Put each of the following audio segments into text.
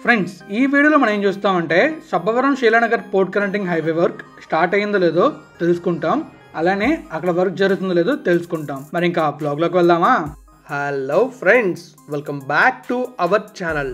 friends ఈ వీడియోలో మనం ఏం చూస్తామంటే Sabbavaram Sheelanagar port connecting highway work start అయ్యిందో లేదో తెలుసుకుంటాం అలానే అక్కడ వర్క్ జరుగుతుందో లేదో తెలుసుకుంటాం మరి ఇంకా బ్లాగ్లోకి వెళ్దామా hello friends welcome back to our channel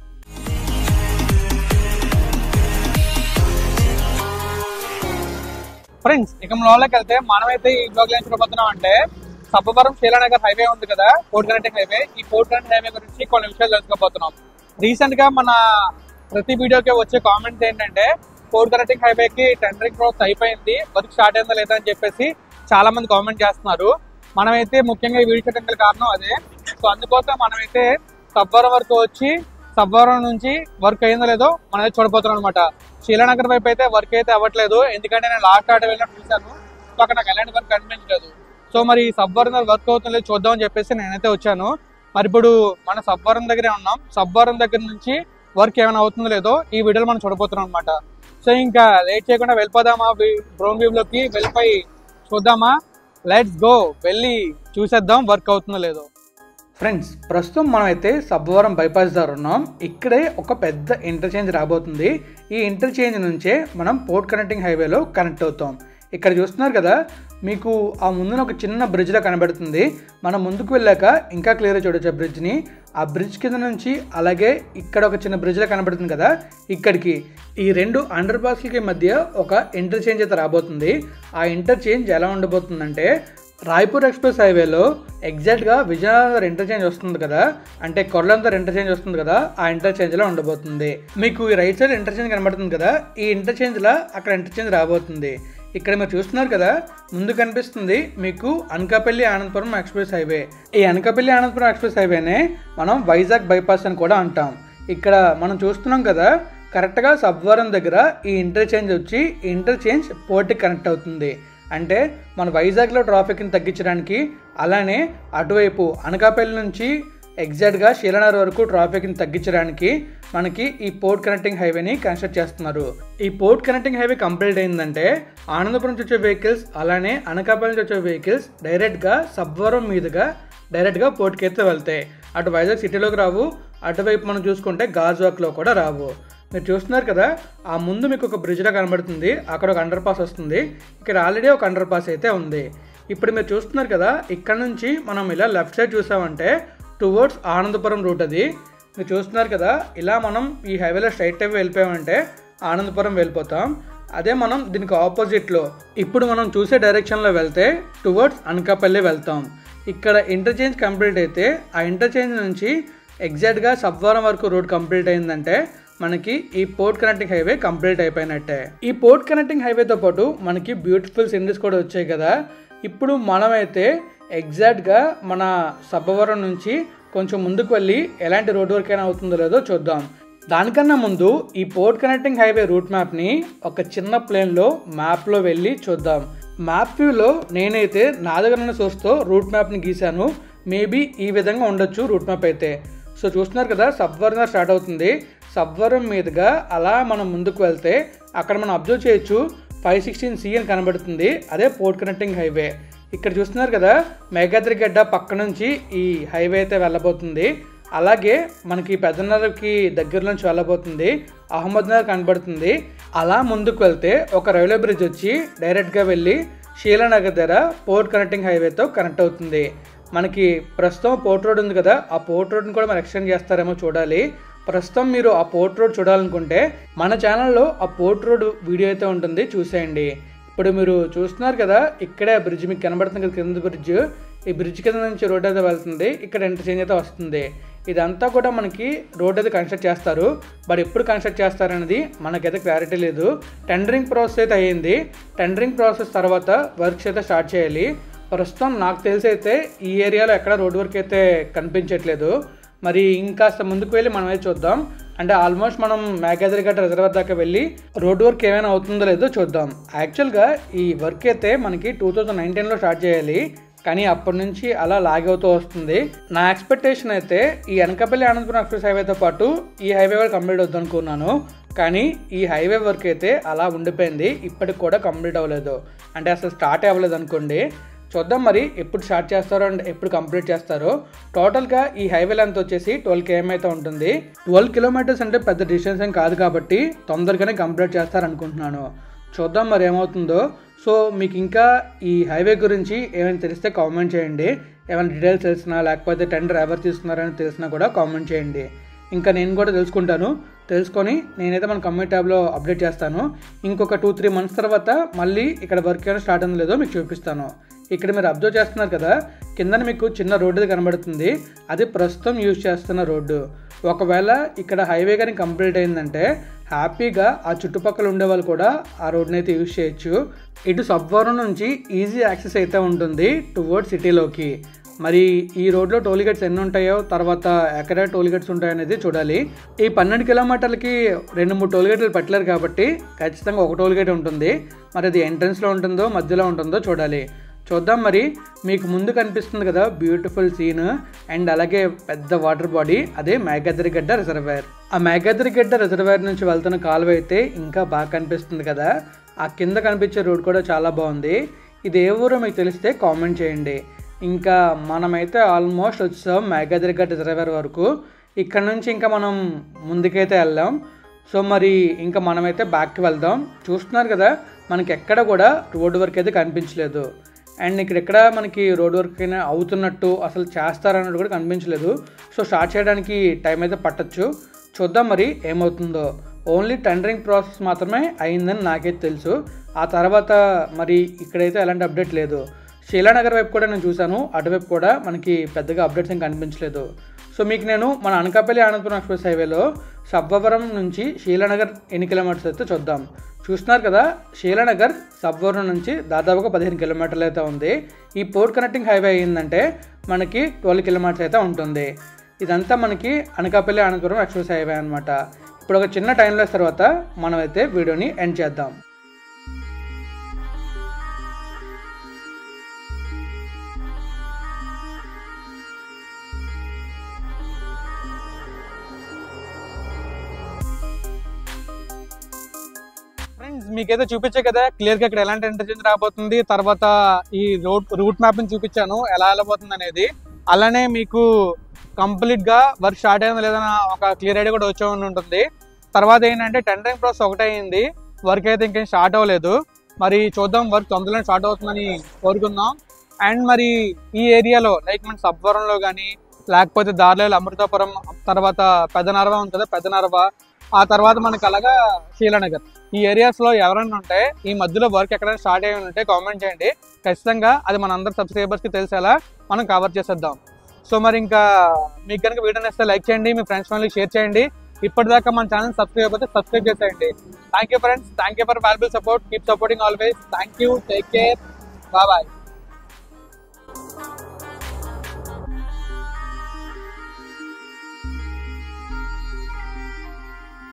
friends ఇక లోపలికి వెళ్తే మనమైతే ఈ బ్లాగ్ లో ఏం చూడబోతున్నాం అంటే సబ్బవరం శీలానగర్ హైవే ఉంది కదా పోర్ట్ కనెక్టింగ్ హైవే ఈ పోర్ట్ కనెక్టింగ్ హైవే గురించి కొన్ని విషయాలు తెలుసుకోబోతున్నాం రీసెంట్ గా మన ప్రతి వీడియోకి వచ్చే కామెంట్స్ ఏంటంటే పోర్ట్ కనెక్టింగ్ హైవే కి టెండరింగ్ ప్రాసెస్ అయిపోయింది వర్క్ స్టార్ట్ అయిందా లేదా అని చెప్పేసి చాలా మంది కామెంట్ చేస్తున్నారు మనమైతే ముఖ్యంగా ఈ వీడియో చేయడానికి కారణం అదే సో అందుకోసం మనమైతే సబ్బవరం వరకు వచ్చి సబ్బవరం నుంచి వర్క్ అయిందో లేదో మనం అయితే చూడబోతున్నాం అనమాట శీలానగర్ వైపు అయితే వర్క్ అయితే అవ్వట్లేదు ఎందుకంటే నేను లాస్ట్ ఆట వెళ్ళినప్పుడు చూశాను సో అక్కడ నాకు ఎలాంటి వర్క్ కనిపించలేదు సో మరి సబ్బవరం వర్క్ అవుతుందో లేదో చూద్దామని చెప్పేసి నేనైతే వచ్చాను మరి ఇప్పుడు మన సబ్బవరం దగ్గరే ఉన్నాం సబ్బవరం దగ్గర నుంచి వర్క్ ఏమైనా అవుతుందో లేదో ఈ వీడియోలో మనం చూడబోతున్నాం అనమాట సో ఇంకా లేట్ చేయకుండా వెళ్ళిపోదామా డ్రోన్ వ్యూ లోకి వెళ్ళిపోయి చూద్దామా లెట్స్ గో వెళ్ళి చూసేద్దాం వర్క్ అవుతుందో లేదో ఫ్రెండ్స్ ప్రస్తుతం మనమైతే సబ్బవరం బైపాస్ దగ్గర ఉన్నాం ఇక్కడే ఒక పెద్ద ఇంటర్చేంజ్ రాబోతుంది ఈ ఇంటర్చేంజ్ నుంచే మనం పోర్ట్ కనెక్టింగ్ హైవేలో కనెక్ట్ అవుతాం ఇక్కడ చూస్తున్నారు కదా మీకు ఆ ముందున ఒక చిన్న బ్రిడ్జ్లో కనబడుతుంది మనం ముందుకు వెళ్ళాక ఇంకా క్లియర్గా చూడొచ్చు ఆ బ్రిడ్జ్ని ఆ బ్రిడ్జ్ కింద నుంచి అలాగే ఇక్కడ ఒక చిన్న బ్రిడ్జ్లో కనబడుతుంది కదా ఇక్కడికి ఈ రెండు అండర్ పాస్లకి మధ్య ఒక ఇంటర్చేంజ్ అయితే రాబోతుంది ఆ ఇంటర్చేంజ్ ఎలా ఉండబోతుందంటే రాయ్పూర్ ఎక్స్ప్రెస్ హైవేలో ఎగ్జాక్ట్గా విజయనగర్ ఇంటర్చేంజ్ వస్తుంది కదా అంటే కొర్లందర్ ఇంటర్చేంజ్ వస్తుంది కదా ఆ ఇంటర్చేంజ్లో ఉండబోతుంది మీకు ఈ రైట్ సైడ్ ఇంటర్చేంజ్ కనబడుతుంది కదా ఈ ఇంటర్చేంజ్లో అక్కడ ఇంటర్చేంజ్ రాబోతుంది ఇక్కడ మీరు చూస్తున్నారు కదా ముందు కనిపిస్తుంది మీకు అనకాపల్లి ఆనందపురం ఎక్స్ప్రెస్ హైవే ఈ అనకాపల్లి ఆనందపురం ఎక్స్ప్రెస్ హైవేనే మనం వైజాగ్ బైపాస్ అని కూడా అంటాం ఇక్కడ మనం చూస్తున్నాం కదా కరెక్ట్గా సబ్వరం దగ్గర ఈ ఇంటర్చేంజ్ వచ్చి ఈ ఇంటర్చేంజ్ పోర్ట్కి కనెక్ట్ అవుతుంది అంటే మన వైజాగ్లో ట్రాఫిక్ని తగ్గించడానికి అలానే అటువైపు అనకాపల్లి నుంచి ఎగ్జాక్ట్గా శీలనగర్ వరకు ట్రాఫిక్ని తగ్గించడానికి మనకి ఈ పోర్ట్ కనెక్టింగ్ హైవేని కన్స్ట్రక్ట్ చేస్తున్నారు ఈ పోర్ట్ కనెక్టింగ్ హైవే కంప్లీట్ అయిందంటే ఆనందపురం నుంచి వచ్చే వెహికల్స్ అలానే అనకాపల్లి నుంచి వచ్చే వెహికల్స్ డైరెక్ట్గా సబ్వరం మీదుగా డైరెక్ట్గా పోర్ట్కి అయితే వెళ్తాయి అటు వైజాగ్ సిటీలోకి రావు అటువైపు మనం చూసుకుంటే గాజువాక్లో కూడా రావు మీరు చూస్తున్నారు కదా ఆ ముందు మీకు ఒక బ్రిడ్జ్లో కనబడుతుంది అక్కడ ఒక అండర్ పాస్ వస్తుంది ఇక్కడ ఆల్రెడీ ఒక అండర్ పాస్ అయితే ఉంది ఇప్పుడు మీరు చూస్తున్నారు కదా ఇక్కడ నుంచి మనం ఇలా లెఫ్ట్ సైడ్ చూసామంటే టువర్డ్స్ ఆనందపురం రూట్ అది మీరు చూస్తున్నారు కదా ఇలా మనం ఈ హైవేలో స్ట్రైట్ హైవే వెళ్ళిపోయామంటే ఆనందపురం వెళ్ళిపోతాం అదే మనం దీనికి ఆపోజిట్లో ఇప్పుడు మనం చూసే డైరెక్షన్లో వెళ్తే టువర్డ్స్ అనకాపల్లి వెళ్తాం ఇక్కడ ఇంటర్చేంజ్ కంప్లీట్ అయితే ఆ ఇంటర్చేంజ్ నుంచి ఎగ్జాక్ట్గా సబ్వరం వరకు రోడ్ కంప్లీట్ అయిందంటే మనకి ఈ పోర్ట్ కనెక్టింగ్ హైవే కంప్లీట్ అయిపోయినట్టే ఈ పోర్ట్ కనెక్టింగ్ హైవేతో పాటు మనకి బ్యూటిఫుల్ సినరీస్ కూడా వచ్చాయి కదా ఇప్పుడు మనమైతే ఎగ్జాక్ట్గా మన సబ్బవరం నుంచి కొంచెం ముందుకు వెళ్ళి ఎలాంటి రోడ్ వర్క్ అయినా అవుతుందో లేదో చూద్దాం దానికన్నా ముందు ఈ పోర్ట్ కనెక్టింగ్ హైవే రూట్ మ్యాప్ని ఒక చిన్న ప్లేన్లో మ్యాప్లో వెళ్ళి చూద్దాం మ్యాప్ వ్యూలో నేనైతే నా దగ్గర ఉన్న సోర్స్తో రూట్ మ్యాప్ని గీశాను మేబీ ఈ విధంగా ఉండొచ్చు రూట్ మ్యాప్ అయితే సో చూస్తున్నారు కదా సబ్వరం స్టార్ట్ అవుతుంది సబ్వరం మీదుగా అలా మనం ముందుకు వెళ్తే అక్కడ మనం అబ్జర్వ్ చేయొచ్చు ఫైవ్ సిక్స్టీన్ సి అని కనబడుతుంది అదే పోర్ట్ కనెక్టింగ్ హైవే ఇక్కడ చూస్తున్నారు కదా మేఘాద్రి గడ్డ పక్క నుంచి ఈ హైవే అయితే వెళ్ళబోతుంది అలాగే మనకి పెద్దనగర్కి దగ్గర నుంచి వెళ్ళబోతుంది అహ్మద్నగర్ కనబడుతుంది అలా ముందుకు వెళ్తే ఒక రైల్వే బ్రిడ్జ్ వచ్చి డైరెక్ట్గా వెళ్ళి శీలానగర్ దగ్గర పోర్ట్ కనెక్టింగ్ హైవేతో కనెక్ట్ అవుతుంది మనకి ప్రస్తుతం పోర్ట్ రోడ్ ఉంది కదా ఆ పోర్ట్ రోడ్ని కూడా మరి ఎక్స్టెండ్ చేస్తారేమో చూడాలి ప్రస్తుతం మీరు ఆ పోర్ట్ రోడ్ చూడాలనుకుంటే మన ఛానల్లో ఆ పోర్ట్ రోడ్ వీడియో అయితే ఉంటుంది చూసేయండి ఇప్పుడు మీరు చూస్తున్నారు కదా ఇక్కడే బ్రిడ్జ్ మీకు కనబడుతుంది కదా కింద బ్రిడ్జ్ ఈ బ్రిడ్జ్ కింద నుంచి రోడ్ అయితే వెళ్తుంది ఇక్కడ ఇంటర్చేంజ్ అయితే వస్తుంది ఇదంతా కూడా మనకి రోడ్ అయితే కన్స్ట్రక్ట్ చేస్తారు బట్ ఎప్పుడు కన్స్ట్రక్ట్ చేస్తారనేది మనకైతే క్లారిటీ లేదు టెండరింగ్ ప్రాసెస్ అయితే అయ్యింది టెండరింగ్ ప్రాసెస్ తర్వాత వర్క్స్ అయితే స్టార్ట్ చేయాలి ప్రస్తుతం నాకు తెలిసి అయితే ఈ ఏరియాలో ఎక్కడ రోడ్ వర్క్ అయితే కనిపించట్లేదు మరి ఇంకాస్త ముందుకు వెళ్ళి మనం అయితే చూద్దాం అంటే ఆల్మోస్ట్ మనం మేఘాద్రిఘట్ రిజర్వర్ దాకా వెళ్ళి రోడ్ వర్క్ ఏమైనా అవుతుందో లేదో చూద్దాం యాక్చువల్గా ఈ వర్క్ అయితే మనకి టూ థౌజండ్ నైన్టీన్లో స్టార్ట్ చేయాలి కానీ అప్పటి నుంచి అలా లాగ్ అవుతూ వస్తుంది నా ఎక్స్పెక్టేషన్ అయితే ఈ అనకాపల్లి అనంతపురం ఎక్స్ప్రెస్ హైవేతో పాటు ఈ హైవే వరకు కంప్లీట్ అవుద్ది అనుకున్నాను కానీ ఈ హైవే వర్క్ అయితే అలా ఉండిపోయింది ఇప్పటికి కూడా కంప్లీట్ అవ్వలేదు అంటే అసలు స్టార్ట్ అవ్వలేదు అనుకోండి చూద్దాం మరి ఎప్పుడు స్టార్ట్ చేస్తారో అండ్ ఎప్పుడు కంప్లీట్ చేస్తారో టోటల్గా ఈ హైవే లెంత్ వచ్చేసి ట్వెల్వ్ కేఎం అయితే ఉంటుంది ట్వెల్వ్ కిలోమీటర్స్ అంటే పెద్ద డిస్టెన్స్ ఏం కాదు కాబట్టి తొందరగానే కంప్లీట్ చేస్తారనుకుంటున్నాను చూద్దాం మరి ఏమవుతుందో సో మీకు ఇంకా ఈ హైవే గురించి ఏమైనా తెలిస్తే కామెంట్ చేయండి ఏమైనా డీటెయిల్స్ తెలిసినా లేకపోతే టెండర్ ఎవరు తీసుకున్నారని తెలిసినా కూడా కామెంట్ చేయండి ఇంకా నేను కూడా తెలుసుకుంటాను తెలుసుకొని నేనైతే మన కమ్యూనిటీ ట్యాబ్లో అప్డేట్ చేస్తాను ఇంకొక టూ త్రీ మంత్స్ తర్వాత మళ్ళీ ఇక్కడ వర్క్ ఏమైనా స్టార్ట్ అయిందో లేదో మీకు చూపిస్తాను ఇక్కడ మీరు అబ్జర్వ్ చేస్తున్నారు కదా కిందన మీకు చిన్న రోడ్డు కనబడుతుంది అది ప్రస్తుతం యూజ్ చేస్తున్న రోడ్డు ఒకవేళ ఇక్కడ హైవే కానీ కంప్లీట్ అయిందంటే హ్యాపీగా ఆ చుట్టుపక్కల ఉండే వాళ్ళు కూడా ఆ రోడ్ని అయితే యూజ్ చేయొచ్చు ఇటు సబ్వరం నుంచి ఈజీ యాక్సెస్ అయితే ఉంటుంది టువర్డ్ సిటీలోకి మరి ఈ రోడ్లో టోల్ గేట్స్ ఎన్ని ఉంటాయో తర్వాత ఎక్కడ టోల్ గేట్స్ ఉంటాయో అనేది చూడాలి ఈ పన్నెండు కిలోమీటర్లకి రెండు మూడు టోల్ గేట్లు పెట్టలేరు కాబట్టి ఖచ్చితంగా ఒక టోల్ గేట్ ఉంటుంది మరి అది ఎంట్రన్స్లో ఉంటుందో మధ్యలో ఉంటుందో చూడాలి చూద్దాం మరి మీకు ముందు కనిపిస్తుంది కదా బ్యూటిఫుల్ సీన్ అండ్ అలాగే పెద్ద వాటర్ బాడీ అదే మేఘాద్రిగడ్డ రిజర్వాయర్ ఆ మేఘాద్రిగడ్డ రిజర్వాయర్ నుంచి వెళ్తున్న కాలువ అయితే ఇంకా బాగా కనిపిస్తుంది కదా ఆ కింద కనిపించే రోడ్ కూడా చాలా బాగుంది ఇది ఏ ఊరో మీకు తెలిస్తే కామెంట్ చేయండి ఇంకా మనమైతే ఆల్మోస్ట్ వచ్చాం మేఘాద్రిగడ్డ రిజర్వాయర్ వరకు ఇక్కడ నుంచి ఇంకా మనం ముందుకైతే వెళ్ళాం సో మరి ఇంకా మనమైతే బ్యాక్కి వెళ్దాం చూస్తున్నారు కదా మనకి ఎక్కడ కూడా రోడ్డు వర్క్ అయితే కనిపించలేదు అండ్ ఇక్కడ ఎక్కడ మనకి రోడ్ వర్క్ అయినా అవుతున్నట్టు అసలు చేస్తారన్నట్టు కూడా కనిపించలేదు సో స్టార్ట్ చేయడానికి టైం అయితే పట్టచ్చు చూద్దాం మరి ఏమవుతుందో ఓన్లీ టెండరింగ్ ప్రాసెస్ మాత్రమే అయిందని నాకైతే తెలుసు ఆ తర్వాత మరి ఇక్కడైతే ఎలాంటి అప్డేట్ లేదు శీలానగర్ వైపు కూడా నేను చూశాను అటువైపు కూడా మనకి పెద్దగా అప్డేట్స్ ఏం కనిపించలేదు సో మీకు నేను మన అనకాపల్లి ఆనందపురం ఎక్స్ప్రెస్ హైవేలో సబ్బవరం నుంచి శీలానగర్ ఎన్ని కిలోమీటర్స్ అయితే చూద్దాం చూస్తున్నారు కదా శీలానగర్ సబ్బవరం నుంచి దాదాపుగా పదిహేను కిలోమీటర్లు అయితే ఉంది ఈ పోర్ట్ కనెక్టింగ్ హైవే అయిందంటే మనకి ట్వెల్వ్ కిలోమీటర్స్ అయితే ఉంటుంది ఇదంతా మనకి అనకాపల్లి అనంతపురం ఎక్స్ప్రెస్ హైవే అనమాట ఇప్పుడు ఒక చిన్న టైం లెస్ తర్వాత మనమైతే వీడియోని ఎండ్ చేద్దాం ఫ్రెండ్స్ మీకైతే చూపించే కదా క్లియర్ గా ఇక్కడ ఎలాంటి ఇంటర్చేంజ్ రాబోతుంది తర్వాత ఈ రోడ్ రూట్ మ్యాప్ ని చూపించాను ఎలా వెళ్ళబోతుంది అనేది అలానే మీకు కంప్లీట్ గా వర్క్ స్టార్ట్ అయింది లేదన్న ఒక క్లియర్ ఐడియా కూడా వచ్చే ఉంటుంది తర్వాత ఏంటంటే టెండరింగ్ ప్రాసెస్ ఒకటే అయింది వర్క్ అయితే ఇంకేం స్టార్ట్ అవ్వలేదు మరి చూద్దాం వర్క్ తొందరలో స్టార్ట్ అవుతుందని కోరుకుందాం అండ్ మరి ఈ ఏరియాలో లైక్ మన సబ్వరంలో కానీ లేకపోతే దారిలో అమృతాపురం తర్వాత పెద్దనరవ ఉంది కదా పెద్దనరవ ఆ తర్వాత మనకి అలాగా శీలానగర్ ఈ ఏరియాస్ లో ఎవరైనా ఉంటే ఈ మధ్యలో వర్క్ ఎక్కడైనా స్టార్ట్ అయ్యి ఉంటే కామెంట్ చేయండి ఖచ్చితంగా అది మన అందరి సబ్స్క్రైబర్స్ కి తెలిసేలా మనం కవర్ చేసేద్దాం సో మరి ఇంకా మీకు కనుక వీడియో నచ్చితే లైక్ చేయండి మీ ఫ్రెండ్స్ ఫ్యామిలీకి షేర్ చేయండి ఇప్పటిదాకా మన ఛానల్ సబ్స్క్రైబ్ అయితే సబ్స్క్రైబ్ చేసేయండి thank you friends thank you for valuable support keep supporting always thank you take care bye bye